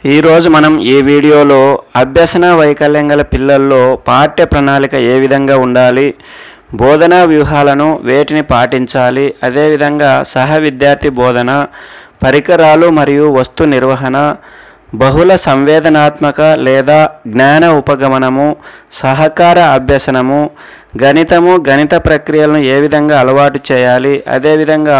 ఈరోజు మనం ఈ వీడియోలో అభ్యసన వైకల్యం గల పిల్లల్లో పాఠ్య ప్రణాళిక ఏ విధంగా ఉండాలి బోధనా వ్యూహాలను వేటిని పాటించాలి అదేవిధంగా సహ విద్యార్థి బోధన పరికరాలు మరియు వస్తు నిర్వహణ బహుళ సంవేదనాత్మక లేదా జ్ఞాన ఉపగమనము సహకార అభ్యసనము గణితము గణిత ప్రక్రియలను ఏ విధంగా అలవాటు చేయాలి అదేవిధంగా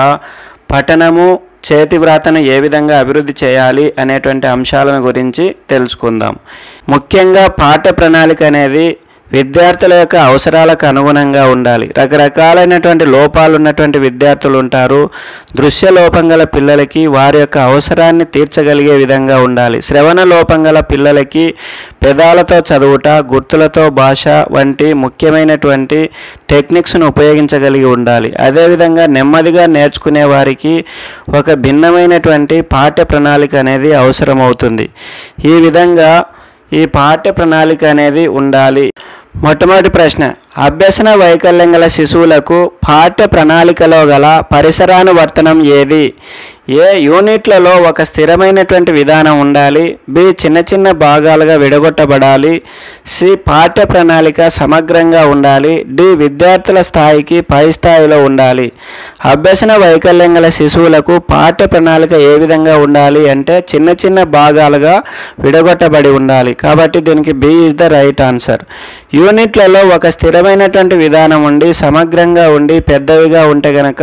పఠనము చేతి వ్రాతను ఏ విధంగా అభివృద్ధి చేయాలి అనేటువంటి అంశాలను గురించి తెలుసుకుందాం ముఖ్యంగా పాఠ్య ప్రణాళిక అనేది విద్యార్థుల యొక్క అవసరాలకు అనుగుణంగా ఉండాలి రకరకాలైనటువంటి లోపాలు ఉన్నటువంటి విద్యార్థులు ఉంటారు దృశ్య లోపం గల పిల్లలకి వారి యొక్క అవసరాన్ని తీర్చగలిగే విధంగా ఉండాలి శ్రవణ లోపం గల పిల్లలకి పెదాలతో చదువుట గుర్తులతో భాష వంటి ముఖ్యమైనటువంటి టెక్నిక్స్ను ఉపయోగించగలిగి ఉండాలి అదేవిధంగా నెమ్మదిగా నేర్చుకునే వారికి ఒక భిన్నమైనటువంటి పాఠ్య ప్రణాళిక అనేది అవసరమవుతుంది ఈ విధంగా ఈ పాఠ్య ప్రణాళిక అనేది ఉండాలి మొట్టమొదటి ప్రశ్న అభ్యసన వైకల్యం గల శిశువులకు పాఠ్య ప్రణాళికలో గల పరిసరానువర్తనం ఏది ఏ యూనిట్లలో ఒక స్థిరమైనటువంటి విధానం ఉండాలి బి చిన్న చిన్న భాగాలుగా విడగొట్టబడాలి సి పాఠ్య ప్రణాళిక సమగ్రంగా ఉండాలి డి విద్యార్థుల స్థాయికి పై స్థాయిలో ఉండాలి అభ్యసన వైకల్యం గల శిశువులకు పాఠ్య ప్రణాళిక ఏ విధంగా ఉండాలి అంటే చిన్న చిన్న భాగాలుగా విడగొట్టబడి ఉండాలి కాబట్టి దీనికి B is the right answer యూనిట్లలో ఒక స్థిరమైనటువంటి విధానం ఉండి సమగ్రంగా ఉండి పెద్దవిగా ఉంటే గనక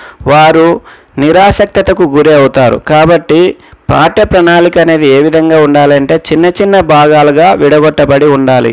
వారు నిరాసక్తతకు గురి అవుతారు కాబట్టి పాఠ్య ప్రణాళిక అనేది ఏ విధంగా ఉండాలంటే చిన్న చిన్న భాగాలుగా విడగొట్టబడి ఉండాలి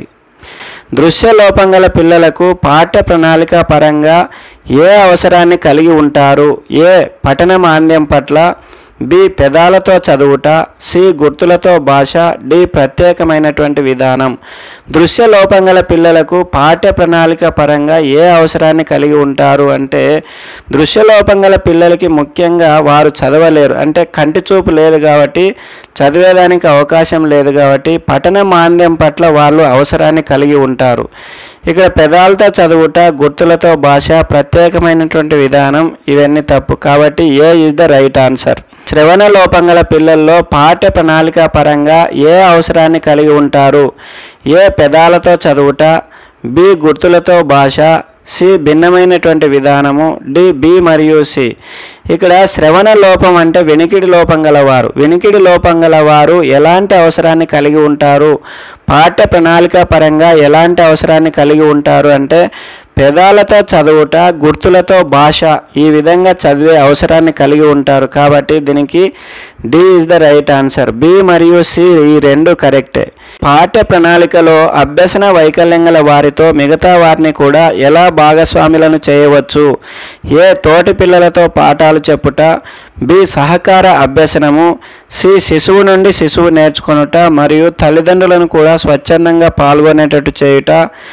దృశ్య లోపం గల పిల్లలకు పాఠ్య ప్రణాళిక పరంగా ఏ అవసరాన్ని కలిగి ఉంటారు ఏ పఠన మాంద్యం పట్ల బి పెదాలతో చదువుట సి గుర్తులతో భాష డి ప్రత్యేకమైనటువంటి విధానం దృశ్య లోపం గల పిల్లలకు పాఠ్య ప్రణాళిక పరంగా ఏ అవసరాన్ని కలిగి ఉంటారు అంటే దృశ్య లోపం గల పిల్లలకి ముఖ్యంగా వారు చదవలేరు అంటే కంటి చూపు లేదు కాబట్టి చదివేదానికి అవకాశం లేదు కాబట్టి పఠన మాంద్యం పట్ల వాళ్ళు అవసరాన్ని కలిగి ఉంటారు ఇక్కడ పెదాలతో చదువుట గుర్తులతో భాష ప్రత్యేకమైనటువంటి విధానం ఇవన్నీ తప్పు కాబట్టి A is the right answer శ్రవణ లోపం గల పిల్లల్లో పాఠ్య ప్రణాళిక పరంగా ఏ అవసరాన్ని కలిగి ఉంటారు ఏ పెదాలతో చదువుట బి గుర్తులతో భాష సి భిన్నమైనటువంటి విధానము డి బి మరియు సి ఇక్కడ శ్రవణ లోపం అంటే వినికిడి లోపం గలవారు వినికిడి లోపం గలవారు ఎలాంటి అవసరాన్ని కలిగి ఉంటారు పాఠ్య ప్రణాళిక పరంగా ఎలాంటి అవసరాన్ని కలిగి ఉంటారు అంటే పెదాలతో చదువుట గుర్తులతో భాష ఈ విధంగా చదివే అవసరాన్ని కలిగి ఉంటారు కాబట్టి దీనికి D is the right answer B మరియు సి ఈ రెండు కరెక్టే పాఠ్య ప్రణాళికలో అభ్యసన వైకల్యం గల వారితో మిగతా వారిని కూడా ఎలా భాగస్వాములను చేయవచ్చు ఏ తోటి పిల్లలతో పాఠాలు చెప్పుట బి సహకార అభ్యసనము సి శిశువు నుండి శిశువు నేర్చుకొనుట మరియు తల్లిదండ్రులను కూడా స్వచ్ఛందంగా పాల్గొనేటట్టు చేయుట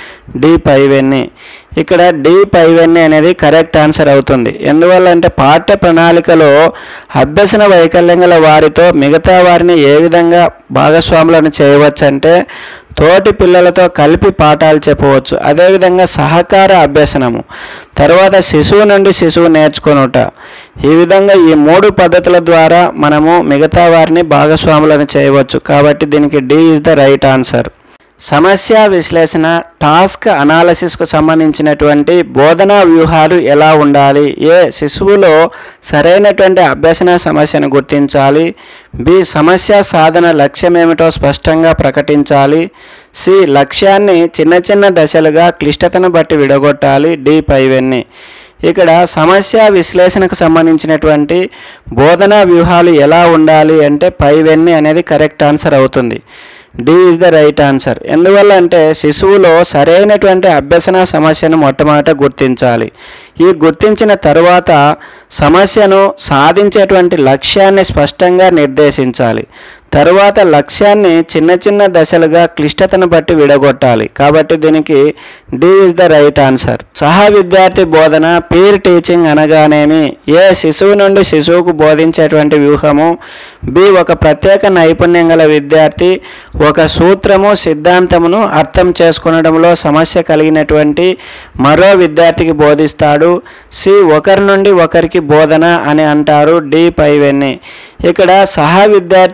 డి పైవన్నీ ఇక్కడ డి పైవన్నీ అనేది కరెక్ట్ ఆన్సర్ అవుతుంది ఎందువల్ల అంటే పాఠ్య ప్రణాళికలో అభ్యసన వైకల్యం గల వారితో మిగతా వారిని ఏ విధంగా భాగస్వాములను చేయవచ్చు అంటే తోటి పిల్లలతో కలిపి పాఠాలు చెప్పవచ్చు అదేవిధంగా సహకార అభ్యసనము తర్వాత శిశువు నుండి శిశువు నేర్చుకొనుట ఈ విధంగా ఈ మూడు పద్ధతుల ద్వారా మనము మిగతా వారిని భాగస్వాములను చేయవచ్చు కాబట్టి దీనికి D is the right answer సమస్య విశ్లేషణ టాస్క్ అనాలసిస్కు సంబంధించినటువంటి బోధనా వ్యూహాలు ఎలా ఉండాలి ఏ శిశువులో సరైనటువంటి అభ్యసన సమస్యను గుర్తించాలి బి సమస్య సాధన లక్ష్యం ఏమిటో స్పష్టంగా ప్రకటించాలి సి లక్ష్యాన్ని చిన్న చిన్న దశలుగా క్లిష్టతను బట్టి విడగొట్టాలి డి పైవన్నీ ఇక్కడ సమస్య విశ్లేషణకు సంబంధించినటువంటి బోధనా వ్యూహాలు ఎలా ఉండాలి అంటే పైవన్నీ అనేది కరెక్ట్ ఆన్సర్ అవుతుంది D is the right answer ఎందువల్ల అంటే శిశువులో సరైనటువంటి అభ్యసన సమస్యను మొట్టమొదట గుర్తించాలి ఈ గుర్తించిన తరువాత సమస్యను సాధించేటువంటి లక్ష్యాన్ని స్పష్టంగా నిర్దేశించాలి తరువాత లక్ష్యాన్ని చిన్న చిన్న దశలుగా క్లిష్టతను బట్టి విడగొట్టాలి కాబట్టి దీనికి D is the right answer సహా విద్యార్థి బోధన పీర్ టీచింగ్ అనగానేమి ఏ శిశువు నుండి శిశువుకు బోధించేటువంటి వ్యూహము బి ఒక ప్రత్యేక నైపుణ్యం గల విద్యార్థి ఒక సూత్రము సిద్ధాంతమును అర్థం చేసుకునడంలో సమస్య కలిగినటువంటి మరో విద్యార్థికి బోధిస్తాడు సి ఒకరి నుండి ఒకరికి బోధన అని అంటారు డి పైవన్నీ ఇక్కడ సహా విద్యార్థి బోధన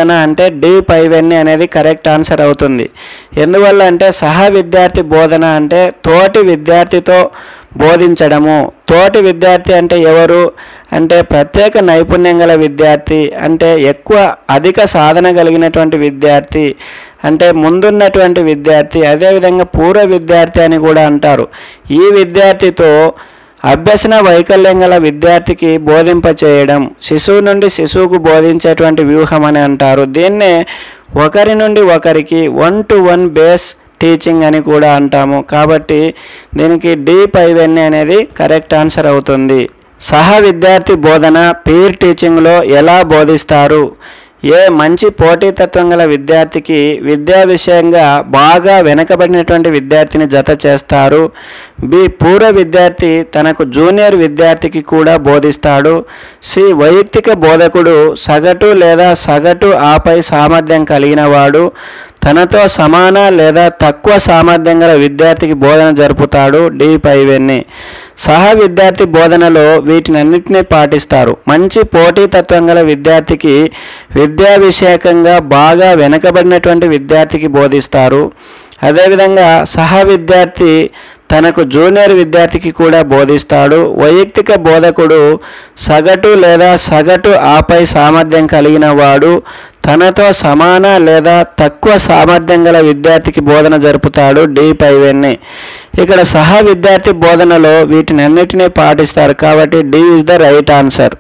బోధన అంటే డి పైవన్నీ అనేది కరెక్ట్ ఆన్సర్ అవుతుంది ఎందువల్ల అంటే సహ విద్యార్థి బోధన అంటే తోటి విద్యార్థితో బోధించడము తోటి విద్యార్థి అంటే ఎవరు అంటే ప్రత్యేక నైపుణ్యం గల విద్యార్థి అంటే ఎక్కువ అధిక సాధన కలిగినటువంటి విద్యార్థి అంటే ముందున్నటువంటి విద్యార్థి అదేవిధంగా పూర్వ విద్యార్థి అని కూడా అంటారు ఈ విద్యార్థితో అభ్యసన వైకల్యం గల విద్యార్థికి బోధింప చేయడం శిశువు నుండి శిశువుకు బోధించేటువంటి వ్యూహం అని అంటారు దీన్నే ఒకరి నుండి ఒకరికి one to one base teaching అని కూడా అంటాము కాబట్టి దీనికి డి పైవన్నీ అనేది కరెక్ట్ ఆన్సర్ అవుతుంది సహ విద్యార్థి బోధన పీర్ టీచింగ్లో ఎలా బోధిస్తారు ఏ మంచి పోటీతత్వం గల విద్యార్థికి విద్యా విషయంగా బాగా వెనకబడినటువంటి విద్యార్థిని జత చేస్తారు బి పూర్వ విద్యార్థి తనకు జూనియర్ విద్యార్థికి కూడా బోధిస్తాడు సి వైయక్తిక బోధకుడు సగటు లేదా సగటు ఆపై సామర్థ్యం కలిగిన వాడు తనతో సమాన లేదా తక్కువ సామర్థ్యం గల విద్యార్థికి బోధన జరుపుతాడు డి పైవన్నీ సహ విద్యార్థి బోధనలో వీటినన్నింటినీ పాటిస్తారు మంచి పోటీతత్వం గల విద్యార్థికి విద్యా విషయకంగా బాగా వెనకబడినటువంటి విద్యార్థికి బోధిస్తారు అదేవిధంగా సహ విద్యార్థి తనకు జూనియర్ విద్యార్థికి కూడా బోధిస్తాడు వైయక్తిక బోధకుడు సగటు లేదా సగటు ఆపై సామర్థ్యం కలిగిన వాడు తనతో సమాన లేదా తక్కువ సామర్థ్యం గల విద్యార్థికి బోధన జరుపుతాడు డి పైవన్నీ ఇక్కడ సహ విద్యార్థి బోధనలో వీటిని అన్నిటినీ పాటిస్తారు కాబట్టి D is the right answer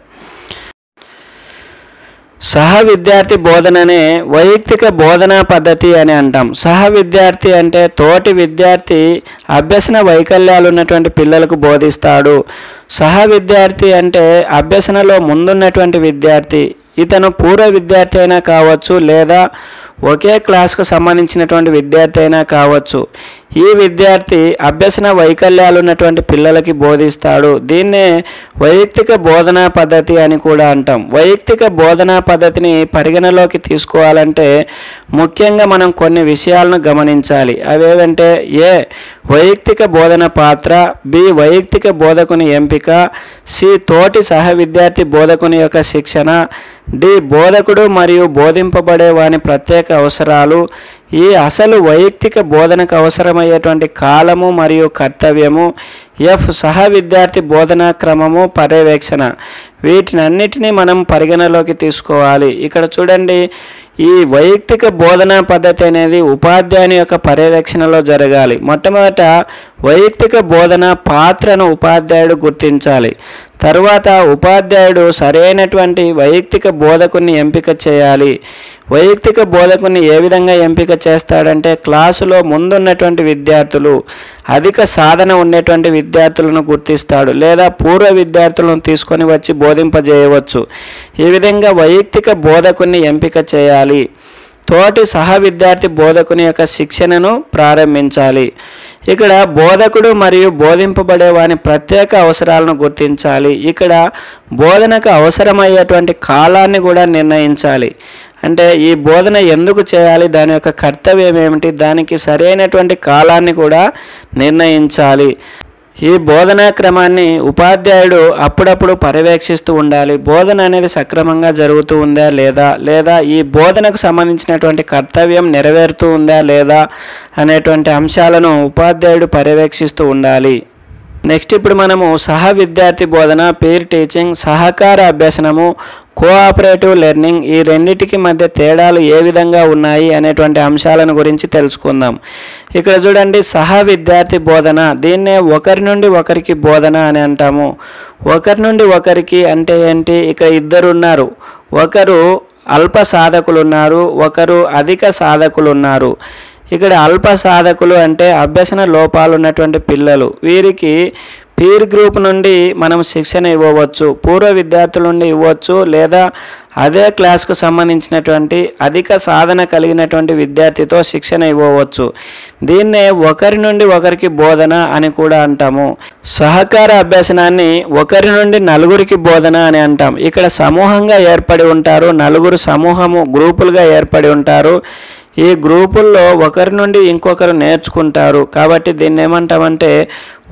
సహ విద్యార్థి బోధననే వైయక్తిక బోధనా పద్ధతి అని అంటాం సహ విద్యార్థి అంటే తోటి విద్యార్థి అభ్యసన వైకల్యాలు ఉన్నటువంటి పిల్లలకు బోధిస్తాడు సహ విద్యార్థి అంటే అభ్యసనలో ముందున్నటువంటి విద్యార్థి ఇతను పూర్వ విద్యార్థి అయినా కావచ్చు లేదా ఒకే క్లాస్కు సంబంధించినటువంటి విద్యార్థి అయినా కావచ్చు ఈ విద్యార్థి అభ్యసన వైకల్యాలు ఉన్నటువంటి పిల్లలకి బోధిస్తాడు దీన్నే వైయక్తిక బోధనా పద్ధతి అని కూడా అంటాం వైయక్తిక బోధనా పద్ధతిని పరిగణలోకి తీసుకోవాలంటే ముఖ్యంగా మనం కొన్ని విషయాలను గమనించాలి అవేవంటే ఏ వైయక్తిక బోధన పాత్ర బి వైయక్తిక బోధకుని ఎంపిక సి తోటి సహ విద్యార్థి బోధకుని యొక్క శిక్షణ డి బోధకుడు మరియు బోధింపబడే వాని ప్రత్యేక అవసరాలు ఈ అసలు వైయక్తిక బోధనకు అవసరమయ్యేటువంటి కాలము మరియు కర్తవ్యము ఎఫ్ సహ విద్యార్థి బోధనా క్రమము పర్యవేక్షణ వీటినన్నిటినీ మనం పరిగణలోకి తీసుకోవాలి ఇక్కడ చూడండి ఈ వైయక్తిక బోధనా పద్ధతి అనేది ఉపాధ్యాయుని యొక్క పర్యవేక్షణలో జరగాలి మొట్టమొదట వైయక్తిక బోధన పాత్రను ఉపాధ్యాయుడు గుర్తించాలి తరువాత ఉపాధ్యాయుడు సరైనటువంటి వైయక్తిక బోధకుని ఎంపిక చేయాలి వైయక్తిక బోధకుని ఏ విధంగా ఎంపిక చేస్తాడంటే క్లాసులో ముందున్నటువంటి విద్యార్థులు అధిక సాధన ఉండేటువంటి విద్యార్థులను గుర్తిస్తాడు లేదా పూర్వ విద్యార్థులను తీసుకొని వచ్చి బోధింపజేయవచ్చు ఈ విధంగా వైయక్తిక బోధకుని ఎంపిక చేయాలి తోటి సహ విద్యార్థి బోధకుని యొక్క శిక్షణను ప్రారంభించాలి ఇక్కడ బోధకుడు మరియు బోధింపబడే వాని ప్రత్యేక అవసరాలను గుర్తించాలి ఇక్కడ బోధనకు అవసరమయ్యేటువంటి కాలాన్ని కూడా నిర్ణయించాలి అంటే ఈ బోధన ఎందుకు చేయాలి దాని యొక్క కర్తవ్యం ఏమిటి దానికి సరైనటువంటి కాలాన్ని కూడా నిర్ణయించాలి ఈ బోధనా క్రమాన్ని ఉపాధ్యాయుడు అప్పుడప్పుడు పర్యవేక్షిస్తూ ఉండాలి బోధన అనేది సక్రమంగా జరుగుతూ ఉందా లేదా లేదా ఈ బోధనకు సంబంధించినటువంటి కర్తవ్యం నెరవేరుతూ ఉందా లేదా అనేటువంటి అంశాలను ఉపాధ్యాయుడు పర్యవేక్షిస్తూ ఉండాలి నెక్స్ట్ ఇప్పుడు మనము సహ విద్యార్థి బోధన పీర్ టీచింగ్ సహకార అభ్యసనము కోఆపరేటివ్ లెర్నింగ్ ఈ రెండిటికి మధ్య తేడాలు ఏ విధంగా ఉన్నాయి అనేటువంటి అంశాలను గురించి తెలుసుకుందాం ఇక్కడ చూడండి సహ విద్యార్థి బోధన దీన్నే ఒకరి నుండి ఒకరికి బోధన అని అంటాము ఒకరి నుండి ఒకరికి అంటే ఏంటి ఇక ఇద్దరు ఉన్నారు ఒకరు అల్ప సాధకులు ఉన్నారు ఒకరు అధిక సాధకులు ఉన్నారు ఇక్కడ అల్ప సాధకులు అంటే అభ్యసన లోపాలు ఉన్నటువంటి పిల్లలు వీరికి పీర్ గ్రూప్ నుండి మనం శిక్షణ ఇవ్వవచ్చు పూర్వ విద్యార్థుల నుండి ఇవ్వచ్చు లేదా అదే క్లాస్కు సంబంధించినటువంటి అధిక సాధన కలిగినటువంటి విద్యార్థితో శిక్షణ ఇవ్వవచ్చు దీన్నే ఒకరి నుండి ఒకరికి బోధన అని కూడా అంటాము సహకార అభ్యసనాన్ని ఒకరి నుండి నలుగురికి బోధన అని అంటాం ఇక్కడ సమూహంగా ఏర్పడి ఉంటారు నలుగురు సమూహము గ్రూపులుగా ఏర్పడి ఉంటారు ఈ గ్రూపుల్లో ఒకరి నుండి ఇంకొకరు నేర్చుకుంటారు కాబట్టి దీన్ని ఏమంటామంటే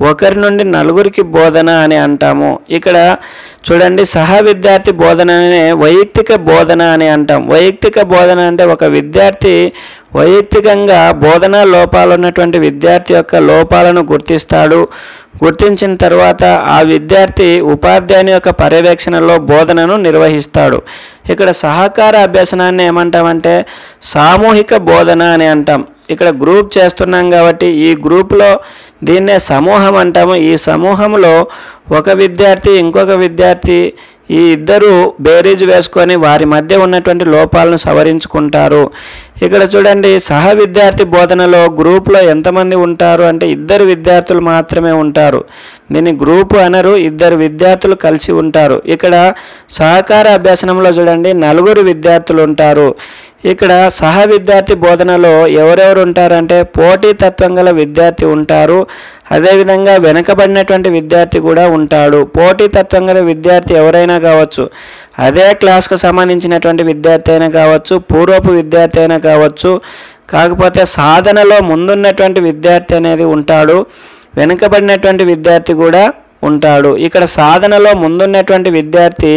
ఒకరి నుండి నలుగురికి బోధన అని అంటాము ఇక్కడ చూడండి సహ విద్యార్థి బోధన అనే వైయక్తిక బోధన అని అంటాం వైయక్తిక బోధన అంటే ఒక విద్యార్థి వైయక్తికంగా బోధనా లోపాలు ఉన్నటువంటి విద్యార్థి యొక్క లోపాలను గుర్తిస్తాడు గుర్తించిన తర్వాత ఆ విద్యార్థి ఉపాధ్యాయుని యొక్క పర్యవేక్షణలో బోధనను నిర్వహిస్తాడు ఇక్కడ సహకార అభ్యసనాన్ని ఏమంటామంటే సామూహిక బోధన అని అంటాం ఇక్కడ గ్రూప్ చేస్తున్నాం కాబట్టి ఈ గ్రూప్లో దీన్నే సమూహం అంటాము ఈ సమూహంలో ఒక విద్యార్థి ఇంకొక విద్యార్థి ఈ ఇద్దరు బేరీజ్ వేసుకొని వారి మధ్య ఉన్నటువంటి లోపాలను సవరించుకుంటారు ఇక్కడ చూడండి సహ విద్యార్థి బోధనలో గ్రూప్లో ఎంతమంది ఉంటారు అంటే ఇద్దరు విద్యార్థులు మాత్రమే ఉంటారు దీన్ని గ్రూపు అనరు ఇద్దరు విద్యార్థులు కలిసి ఉంటారు ఇక్కడ సహకార అభ్యసనంలో చూడండి నలుగురు విద్యార్థులు ఉంటారు ఇక్కడ సహ విద్యార్థి బోధనలో ఎవరెవరు ఉంటారంటే పోటీతత్వం గల విద్యార్థి ఉంటారు అదేవిధంగా వెనకబడినటువంటి విద్యార్థి కూడా ఉంటాడు పోటీతత్వం గల విద్యార్థి ఎవరైనా కావచ్చు అదే క్లాస్కు సంబంధించినటువంటి విద్యార్థి అయినా కావచ్చు పూర్వపు విద్యార్థి అయినా కావచ్చు కాకపోతే సాధనలో ముందున్నటువంటి విద్యార్థి అనేది ఉంటాడు వెనుకబడినటువంటి విద్యార్థి కూడా ఉంటాడు ఇక్కడ సాధనలో ముందున్నటువంటి విద్యార్థి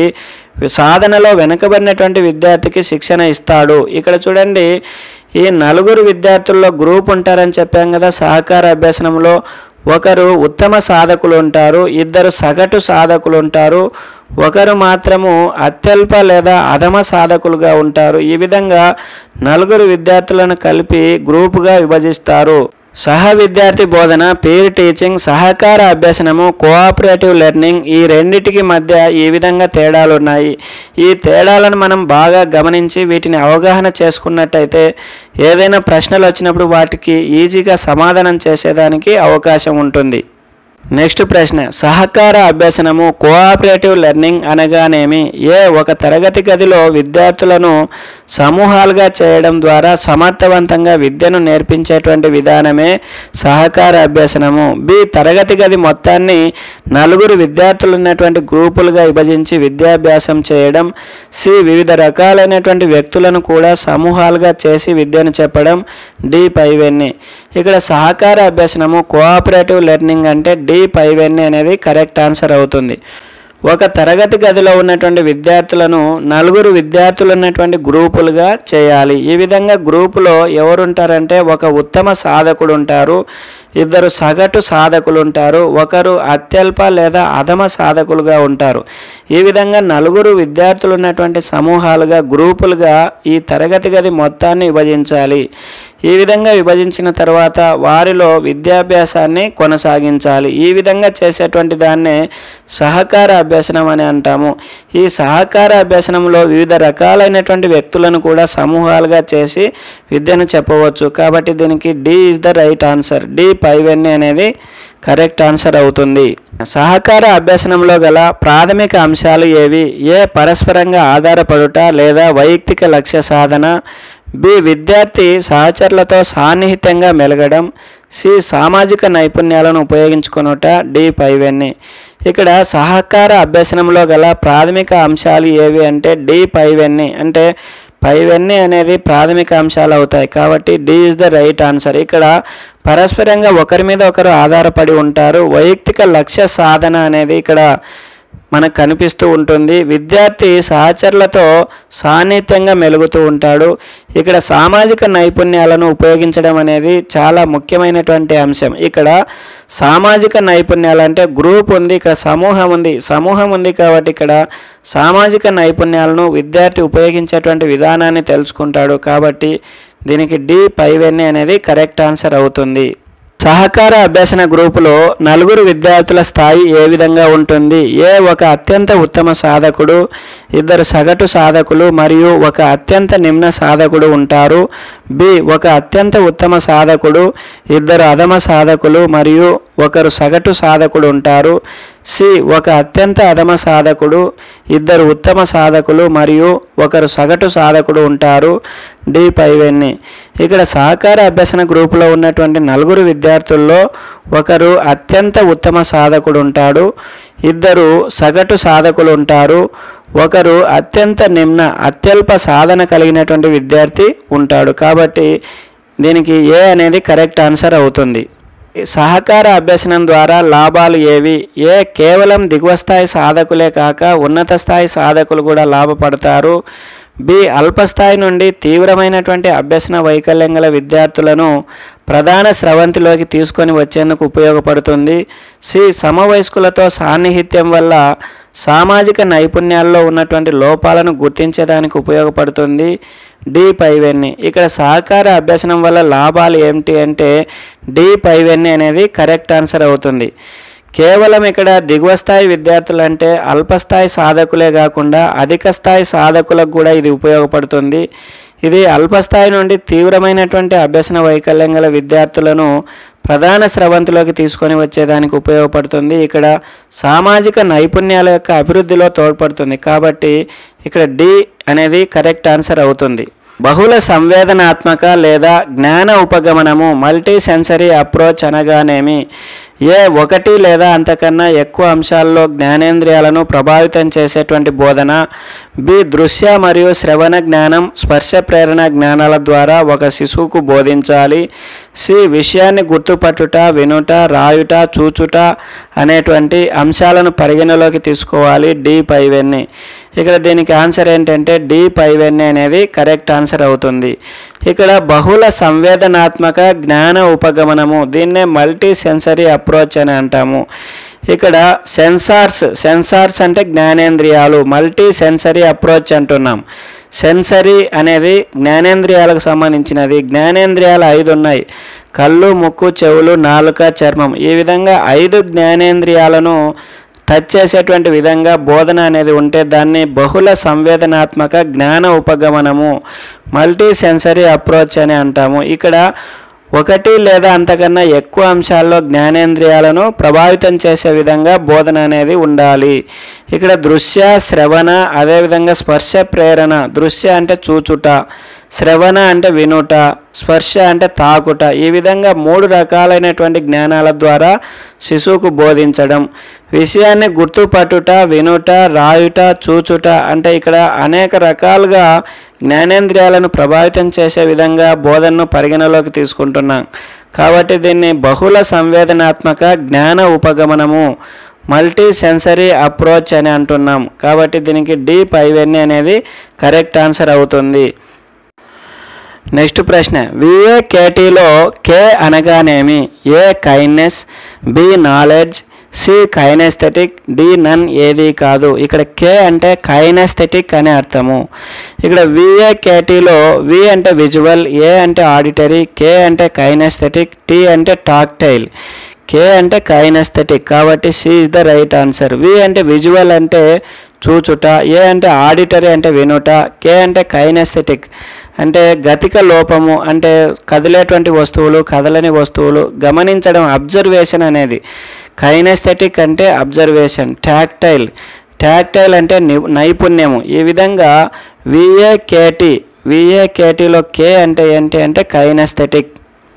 సాధనలో వెనుకబడినటువంటి విద్యార్థికి శిక్షణ ఇస్తాడు ఇక్కడ చూడండి ఈ నలుగురు విద్యార్థుల్లో గ్రూప్ ఉంటారని చెప్పాం కదా సహకార అభ్యసనంలో ఒకరు ఉత్తమ సాధకులు ఉంటారు ఇద్దరు సగటు సాధకులు ఉంటారు ఒకరు మాత్రము అత్యల్ప లేదా అధమ సాధకులుగా ఉంటారు ఈ విధంగా నలుగురు విద్యార్థులను కలిపి గ్రూపుగా విభజిస్తారు సహ విద్యార్థి బోధన పీర్ టీచింగ్ సహకార అభ్యసనము కోఆపరేటివ్ లెర్నింగ్ ఈ రెండిటికి మధ్య ఈ విధంగా తేడాలు ఉన్నాయి ఈ తేడాలను మనం బాగా గమనించి వీటిని అవగాహన చేసుకున్నట్టయితే ఏదైనా ప్రశ్నలు వచ్చినప్పుడు వాటికి ఈజీగా సమాధానం చేసేదానికి అవకాశం ఉంటుంది నెక్స్ట్ ప్రశ్న సహకార అభ్యసనము కోఆపరేటివ్ లెర్నింగ్ అనగానేమి ఏ ఒక తరగతి గదిలో విద్యార్థులను సమూహాలుగా చేయడం ద్వారా సమర్థవంతంగా విద్యను నేర్పించేటువంటి విధానమే సహకార అభ్యసనము బి తరగతి గది మొత్తాన్ని నలుగురు విద్యార్థులు ఉన్నటువంటి గ్రూపులుగా విభజించి విద్యాభ్యాసం చేయడం సి వివిధ రకాలైనటువంటి వ్యక్తులను కూడా సమూహాలుగా చేసి విద్యను చెప్పడం డి పైవన్నీ ఇక్కడ సహకార అభ్యసనము కోఆపరేటివ్ లెర్నింగ్ అంటే డి పైవన్నీ అనేది కరెక్ట్ ఆన్సర్ అవుతుంది ఒక తరగతి గదిలో ఉన్నటువంటి విద్యార్థులను నలుగురు విద్యార్థులు ఉన్నటువంటి గ్రూపులుగా చేయాలి ఈ విధంగా గ్రూపులో ఎవరు ఉంటారంటే ఒక ఉత్తమ సాధకుడు ఉంటారు ఇద్దరు సగటు సాధకులు ఉంటారు ఒకరు అత్యల్ప లేదా అధమ సాధకులుగా ఉంటారు ఈ విధంగా నలుగురు విద్యార్థులు ఉన్నటువంటి సమూహాలుగా గ్రూపులుగా ఈ తరగతి గది మొత్తాన్ని విభజించాలి ఈ విధంగా విభజించిన తర్వాత వారిలో విద్యాభ్యాసాన్ని కొనసాగించాలి ఈ విధంగా చేసేటువంటి దాన్నే సహకార అభ్యసనం అని అంటాము ఈ సహకార అభ్యసనంలో వివిధ రకాలైనటువంటి వ్యక్తులను కూడా సమూహాలుగా చేసి విద్యను చెప్పవచ్చు కాబట్టి దీనికి D is the right answer D పైవన్నీ అనేది కరెక్ట్ ఆన్సర్ అవుతుంది సహకార అభ్యసనంలో గల ప్రాథమిక అంశాలు ఏవి ఏ పరస్పరంగా ఆధారపడుట లేదా వైయక్తిక లక్ష్య సాధన బి విద్యార్థి సహచరులతో సాన్నిహిత్యంగా మెలగడం సి సామాజిక నైపుణ్యాలను ఉపయోగించుకొనుట డి పైవన్నీ ఇక్కడ సహకార అభ్యసనంలో గల ప్రాథమిక అంశాలు ఏవి అంటే డి పైవన్నీ అంటే పైవన్నీ అనేది ప్రాథమిక అంశాలు అవుతాయి కాబట్టి D is the right answer ఇక్కడ పరస్పరంగా ఒకరి మీద ఒకరు ఆధారపడి ఉంటారు వైయక్తిక లక్ష్య సాధన అనేది ఇక్కడ మనకు కనిపిస్తూ ఉంటుంది విద్యార్థి సహచరులతో సాన్నిహిత్యంగా మెలుగుతూ ఉంటాడు ఇక్కడ సామాజిక నైపుణ్యాలను ఉపయోగించడం అనేది చాలా ముఖ్యమైనటువంటి అంశం ఇక్కడ సామాజిక నైపుణ్యాలు అంటే గ్రూప్ ఉంది ఇక్కడ సమూహం ఉంది సమూహం ఉంది కాబట్టి ఇక్కడ సామాజిక నైపుణ్యాలను విద్యార్థి ఉపయోగించేటువంటి విధానాన్ని తెలుసుకుంటాడు కాబట్టి దీనికి డి పైవన్నీ అనేది కరెక్ట్ ఆన్సర్ అవుతుంది సహకార అభ్యసన గ్రూపులో నలుగురు విద్యార్థుల స్థాయి ఏ విధంగా ఉంటుంది ఏ ఒక అత్యంత ఉత్తమ సాధకుడు ఇద్దరు సగటు సాధకులు మరియు ఒక అత్యంత నిమ్న సాధకుడు ఉంటారు బి ఒక అత్యంత ఉత్తమ సాధకుడు ఇద్దరు అధమ సాధకులు మరియు ఒకరు సగటు సాధకుడు ఉంటారు సి ఒక అత్యంత అధమ సాధకుడు ఇద్దరు ఉత్తమ సాధకులు మరియు ఒకరు సగటు సాధకుడు ఉంటారు డి పైవన్నీ ఇక్కడ సహకార అభ్యసన గ్రూపులో ఉన్నటువంటి నలుగురు విద్యార్థుల్లో ఒకరు అత్యంత ఉత్తమ సాధకుడు ఉంటాడు ఇద్దరు సగటు సాధకులు ఉంటారు ఒకరు అత్యంత నిమ్న అత్యల్ప సాధన కలిగినటువంటి విద్యార్థి ఉంటాడు కాబట్టి దీనికి ఏ అనేది కరెక్ట్ ఆన్సర్ అవుతుంది సహకార అభ్యసనం ద్వారా లాభాలు ఏవి ఏ కేవలం దిగువ స్థాయి సాధకులే కాక ఉన్నత స్థాయి సాధకులు కూడా లాభపడతారు బి అల్పస్థాయి నుండి తీవ్రమైనటువంటి అభ్యసన వైకల్యం గల విద్యార్థులను ప్రధాన స్రవంతిలోకి తీసుకొని వచ్చేందుకు ఉపయోగపడుతుంది సి సమవయస్కులతో సాన్నిహిత్యం వల్ల సామాజిక నైపుణ్యాల్లో ఉన్నటువంటి లోపాలను గుర్తించడానికి ఉపయోగపడుతుంది డి పైవెన్ని ఇక్కడ సహకార అభ్యసనం వల్ల లాభాలు ఏమిటి అంటే డి పైవెన్ని అనేది కరెక్ట్ ఆన్సర్ అవుతుంది కేవలం ఇక్కడ దిగువ స్థాయి విద్యార్థులు అంటే అల్పస్థాయి సాధకులే కాకుండా అధిక స్థాయి సాధకులకు కూడా ఇది ఉపయోగపడుతుంది ఇది అల్పస్థాయి నుండి తీవ్రమైనటువంటి అభ్యసన వైకల్యం గల విద్యార్థులను ప్రధాన స్రవంతిలోకి తీసుకొని వచ్చేదానికి ఉపయోగపడుతుంది ఇక్కడ సామాజిక నైపుణ్యాల యొక్క అభివృద్ధిలో తోడ్పడుతుంది కాబట్టి ఇక్కడ డి అనేది కరెక్ట్ ఆన్సర్ అవుతుంది బహుళ సంవేదనాత్మక లేదా జ్ఞాన ఉపగమనము మల్టీ సెన్సరీ అప్రోచ్ అనగానేమి ఏ ఒకటి లేదా అంతకన్నా ఎక్కువ అంశాల్లో జ్ఞానేంద్రియాలను ప్రభావితం చేసేటువంటి బోధన బి దృశ్య మరియు శ్రవణ జ్ఞానం స్పర్శ ప్రేరణ జ్ఞానాల ద్వారా ఒక శిశువుకు బోధించాలి సి విషయాన్ని గుర్తుపట్టుట వినుట రాయుట చూచుట అనేటువంటి అంశాలను పరిగణలోకి తీసుకోవాలి డి పైవెన్ని ఇక్కడ దీనికి ఆన్సర్ ఏంటంటే డి పైవెన్ని అనేది కరెక్ట్ ఆన్సర్ అవుతుంది ఇక్కడ బహుళ సంవేదనాత్మక జ్ఞాన ఉపగమనము దీన్నే మల్టీ సెన్సరీ అప్రోచ్ అని అంటాము ఇక్కడ సెన్సార్స్ సెన్సార్స్ అంటే జ్ఞానేంద్రియాలు మల్టీ సెన్సరీ అప్రోచ్ అంటున్నాం సెన్సరీ అనేది జ్ఞానేంద్రియాలకు సంబంధించినది జ్ఞానేంద్రియాలు ఐదు ఉన్నాయి కళ్ళు ముక్కు చెవులు నాలుక చర్మం ఈ విధంగా ఐదు జ్ఞానేంద్రియాలను టచ్ చేసేటువంటి విధంగా బోధన అనేది ఉంటే దాన్ని బహుళ సంవేదనాత్మక జ్ఞాన ఉపగమనము మల్టీ సెన్సరీ అప్రోచ్ అని అంటాము ఇక్కడ ఒకటి లేదా అంతకన్నా ఎక్కువ అంశాల్లో జ్ఞానేంద్రియాలను ప్రభావితం చేసే విధంగా బోధన అనేది ఉండాలి ఇక్కడ దృశ్య శ్రవణ అదేవిధంగా స్పర్శ ప్రేరణ దృశ్య అంటే చూచుట శ్రవణ అంటే వినుట స్పర్శ అంటే తాకుట ఈ విధంగా మూడు రకాలైనటువంటి జ్ఞానాల ద్వారా శిశువుకు బోధించడం విషయాన్ని గుర్తుపట్టుట వినుట రాయుట చూచుట అంటే ఇక్కడ అనేక రకాలుగా జ్ఞానేంద్రియాలను ప్రభావితం చేసే విధంగా బోధనను పరిగణలోకి తీసుకుంటున్నాం కాబట్టి దీన్ని బహుళ సంవేదనాత్మక జ్ఞాన ఉపగమనము మల్టీ సెన్సరీ అప్రోచ్ అని అంటున్నాం కాబట్టి దీనికి డి పైవెన్ని అనేది కరెక్ట్ ఆన్సర్ అవుతుంది నెక్స్ట్ ప్రశ్న విఏ కేటీలో కే అనగానేమి A kindness B knowledge C kinesthetic D none ఏది కాదు ఇక్కడ కే అంటే కైనెస్థెటిక్ అనే అర్థము ఇక్కడ విఏ కేటీలో వి అంటే విజువల్ ఏ అంటే ఆడిటరీ కే అంటే కైనెస్థెటిక్ టి అంటే టాక్టైల్ కే అంటే కైనెస్థెటిక్ కాబట్టి C is the right answer V అంటే విజువల్ అంటే చూచుట ఏ అంటే ఆడిటరీ అంటే వినుట కే అంటే కైనెస్థెటిక్ అంటే గతిక లోపము అంటే కదిలేటువంటి వస్తువులు కదలని వస్తువులు గమనించడం అబ్జర్వేషన్ అనేది కైనెస్థెటిక్ అంటే అబ్జర్వేషన్ టాక్టైల్ టాక్టైల్ అంటే ని- నైపుణ్యము ఈ విధంగా విఏకేటి విఏకేటిలో కే అంటే ఏంటి అంటే కైనెస్థెటిక్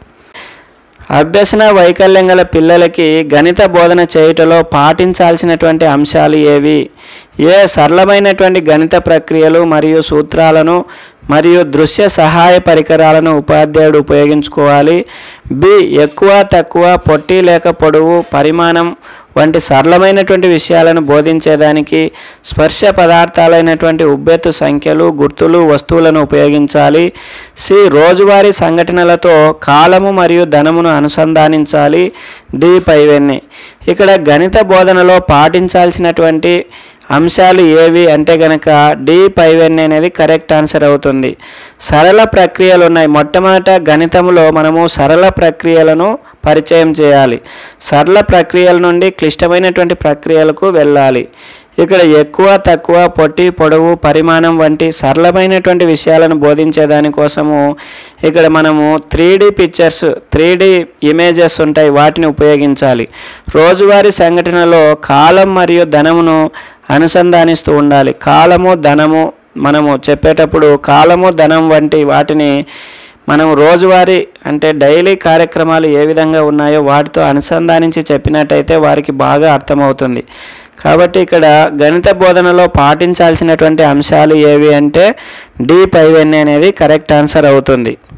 అభ్యసన వైకల్యం గల పిల్లలకి గణిత బోధన చేయుటలో పాటించాల్సినటువంటి అంశాలు ఏవి ఏ సరళమైనటువంటి గణిత ప్రక్రియలు మరియు సూత్రాలను మరియు దృశ్య సహాయ పరికరాలను ఉపాధ్యాయుడు ఉపయోగించుకోవాలి బి ఎక్కువ తక్కువ పొట్టి లేక పొడవు పరిమాణం వంటి సరళమైనటువంటి విషయాలను బోధించేదానికి స్పర్శ పదార్థాలైనటువంటి ఉబ్బెత్తు సంఖ్యలు గుర్తులు వస్తువులను ఉపయోగించాలి సి రోజువారీ సంఘటనలతో కాలము మరియు ధనమును అనుసంధానించాలి డి పైవెన్ని ఇక్కడ గణిత బోధనలో పాటించాల్సినటువంటి అంశాలు ఏవి అంటే గనక డి పైవెన్ని అనేది కరెక్ట్ ఆన్సర్ అవుతుంది సరళ ప్రక్రియలు ఉన్నాయి మొట్టమొదట గణితంలో మనము సరళ ప్రక్రియలను పరిచయం చేయాలి సరళ ప్రక్రియల నుండి క్లిష్టమైనటువంటి ప్రక్రియలకు వెళ్ళాలి ఇక్కడ ఎక్కువ తక్కువ పొట్టి పొడవు పరిమాణం వంటి సరళమైనటువంటి విషయాలను బోధించే దానికోసము ఇక్కడ మనము three D pictures three D images ఉంటాయి వాటిని ఉపయోగించాలి రోజువారీ సంఘటనలో కాలం మరియు ధనమును అనుసంధానిస్తూ ఉండాలి కాలము ధనము మనము చెప్పేటప్పుడు కాలము ధనం వంటి వాటిని మనం రోజువారీ అంటే డైలీ కార్యక్రమాలు ఏ విధంగా ఉన్నాయో వాటితో అనుసంధానించి చెప్పినట్టయితే వారికి బాగా అర్థమవుతుంది కాబట్టి ఇక్కడ గణిత బోధనలో పాటించాల్సినటువంటి అంశాలు ఏవి అంటే డి పైవన్నీ అనేది కరెక్ట్ ఆన్సర్ అవుతుంది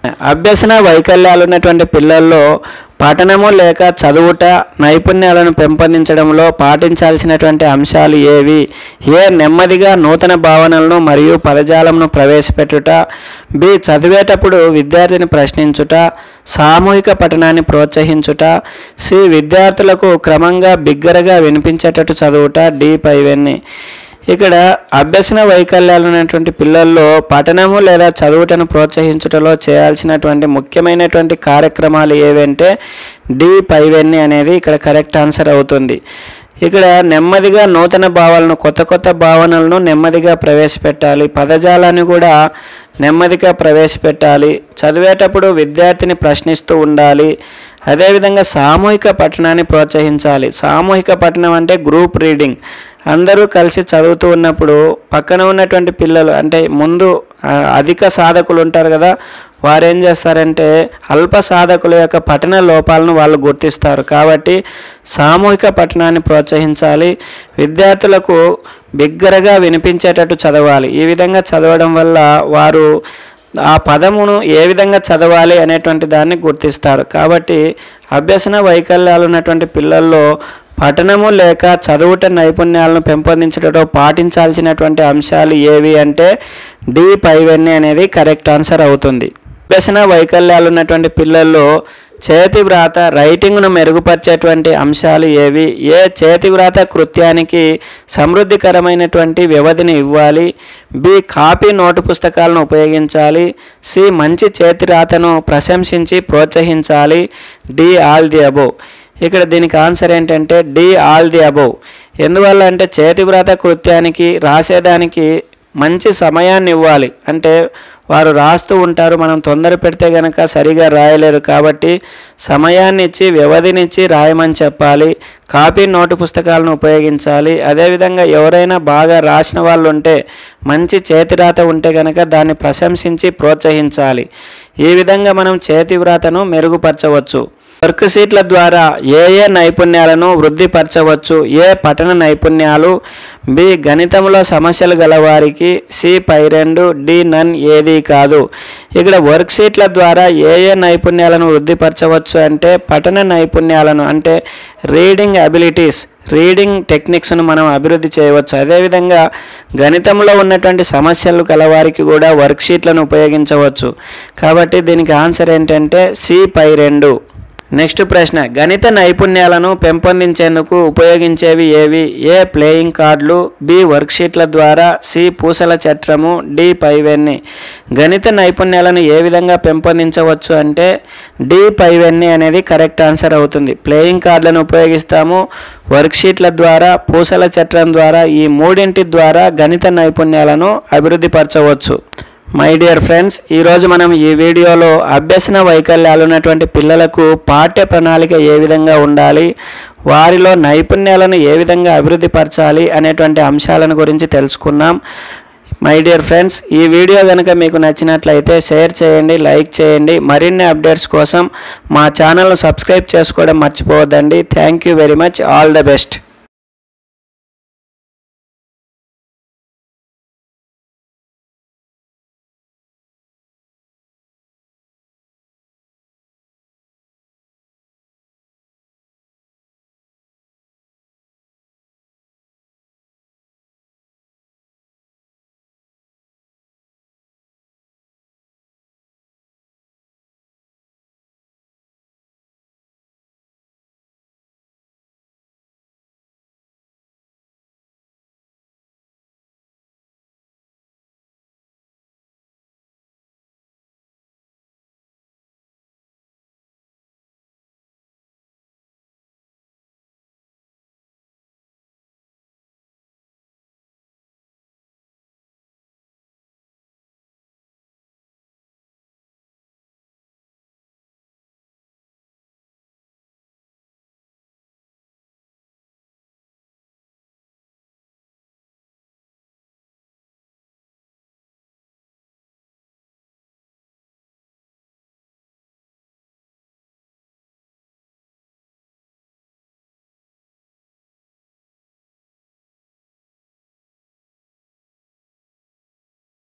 అభ్యసన వైకల్యాలు ఉన్నటువంటి పిల్లల్లో పఠనము లేక చదువుట నైపుణ్యాలను పెంపొందించడంలో పాటించాల్సినటువంటి అంశాలు ఏవి ఏ నెమ్మదిగా నూతన భావనలను మరియు పదజాలంను ప్రవేశపెట్టుట బి చదివేటప్పుడు విద్యార్థిని ప్రశ్నించుట సామూహిక పఠనాన్ని ప్రోత్సహించుట సి విద్యార్థులకు క్రమంగా బిగ్గరగా వినిపించేటట్టు చదువుట డి పైవన్నీ ఇక్కడ అభ్యసన వైకల్యాలు ఉన్నటువంటి పిల్లల్లో పఠనము లేదా చదువుటను ప్రోత్సహించుటలో చేయాల్సినటువంటి ముఖ్యమైనటువంటి కార్యక్రమాలు ఏవంటే డి పైవన్నీ అనేది ఇక్కడ కరెక్ట్ ఆన్సర్ అవుతుంది ఇక్కడ నెమ్మదిగా నూతన భావాలను కొత్త కొత్త భావనలను నెమ్మదిగా ప్రవేశపెట్టాలి పదజాలాన్ని కూడా నెమ్మదిగా ప్రవేశపెట్టాలి చదివేటప్పుడు విద్యార్థిని ప్రశ్నిస్తూ ఉండాలి అదేవిధంగా సామూహిక పఠనాన్ని ప్రోత్సహించాలి సామూహిక పఠనం అంటే గ్రూప్ రీడింగ్ అందరూ కలిసి చదువుతూ ఉన్నప్పుడు పక్కన ఉన్నటువంటి పిల్లలు అంటే ముందు ఆ, అధిక సాధకులు ఉంటారు కదా వారు ఏం చేస్తారంటే అల్ప సాధకుల యొక్క పఠన లోపాలను వాళ్ళు గుర్తిస్తారు కాబట్టి సామూహిక పఠనాన్ని ప్రోత్సహించాలి విద్యార్థులకు బిగ్గరగా వినిపించేటట్టు చదవాలి ఈ విధంగా చదవడం వల్ల వారు ఆ పదమును ఏ విధంగా చదవాలి అనేటువంటి దాన్ని గుర్తిస్తారు కాబట్టి అభ్యసన వైకల్యాలు ఉన్నటువంటి పిల్లల్లో పఠనము లేక చదువుట నైపుణ్యాలను పెంపొందించడంలో పాటించాల్సినటువంటి అంశాలు ఏవి అంటే డి పైవన్నీ అనేది కరెక్ట్ ఆన్సర్ అవుతుంది అభ్యసన వైకల్యాలు ఉన్నటువంటి పిల్లల్లో చేతి వ్రాత రైటింగ్ను మెరుగుపరిచేటువంటి అంశాలు ఏవి ఏ చేతి వ్రాత కృత్యానికి సమృద్ధికరమైనటువంటి వ్యవధిని ఇవ్వాలి బి కాపీ నోటు పుస్తకాలను ఉపయోగించాలి సి మంచి చేతి రాతను ప్రశంసించి ప్రోత్సహించాలి డి ఆల్ ది అబోవ్ ఇక్కడ దీనికి ఆన్సర్ ఏంటంటే డి ఆల్ ది అబోవ్ ఎందువల్ల అంటే చేతి వ్రాత కృత్యానికి రాసేదానికి మంచి సమయాన్ని ఇవ్వాలి అంటే వారు రాస్తూ ఉంటారు మనం తొందర పెడితే గనక సరిగా రాయలేరు కాబట్టి సమయాన్ని ఇచ్చి వ్యవధినిచ్చి రాయమని చెప్పాలి కాపీ నోటు పుస్తకాలను ఉపయోగించాలి అదేవిధంగా ఎవరైనా బాగా రాసిన వాళ్ళు ఉంటే మంచి చేతిరాత ఉంటే గనక దాన్ని ప్రశంసించి ప్రోత్సహించాలి ఈ విధంగా మనం చేతి వ్రాతను మెరుగుపరచవచ్చు వర్క్ షీట్ల ద్వారా ఏ ఏ నైపుణ్యాలను వృద్ధిపరచవచ్చు ఏ పఠన నైపుణ్యాలు బి గణితంలో సమస్యలు గల వారికి సి పై రెండు డి నన్ ఏది కాదు ఇక్కడ వర్క్ షీట్ల ద్వారా ఏ ఏ నైపుణ్యాలను వృద్ధిపరచవచ్చు అంటే పఠన నైపుణ్యాలను అంటే రీడింగ్ అబిలిటీస్ రీడింగ్ టెక్నిక్స్ను మనం అభివృద్ధి చేయవచ్చు అదేవిధంగా గణితంలో ఉన్నటువంటి సమస్యలు కలవారికి కూడా వర్క్ షీట్లను ఉపయోగించవచ్చు కాబట్టి దీనికి ఆన్సర్ ఏంటంటే సి పై రెండు నెక్స్ట్ ప్రశ్న గణిత నైపుణ్యాలను పెంపొందించేందుకు ఉపయోగించేవి ఏవి ఏ ప్లేయింగ్ కార్డులు బి వర్క్షీట్ల ద్వారా సి పూసల చట్రము డి పైవెన్ని గణిత నైపుణ్యాలను ఏ విధంగా పెంపొందించవచ్చు అంటే డి పైవెన్ని అనేది కరెక్ట్ ఆన్సర్ అవుతుంది ప్లేయింగ్ కార్డులను ఉపయోగిస్తాము వర్క్షీట్ల ద్వారా పూసల చట్రం ద్వారా ఈ మూడింటి ద్వారా గణిత నైపుణ్యాలను అభివృద్ధి పరచవచ్చు మై డియర్ ఫ్రెండ్స్ ఈరోజు మనం ఈ వీడియోలో అభ్యసన వైకల్యాలు ఉన్నటువంటి పిల్లలకు పాఠ్య ప్రణాళిక ఏ విధంగా ఉండాలి వారిలో నైపుణ్యాలను ఏ విధంగా అభివృద్ధి పరచాలి అనేటువంటి అంశాలను గురించి తెలుసుకున్నాం మై డియర్ ఫ్రెండ్స్ ఈ వీడియో కనుక మీకు నచ్చినట్లయితే షేర్ చేయండి లైక్ చేయండి మరిన్ని అప్డేట్స్ కోసం మా ఛానల్ను సబ్స్క్రైబ్ చేసుకోవడం మర్చిపోవద్దండి thank you very much all the best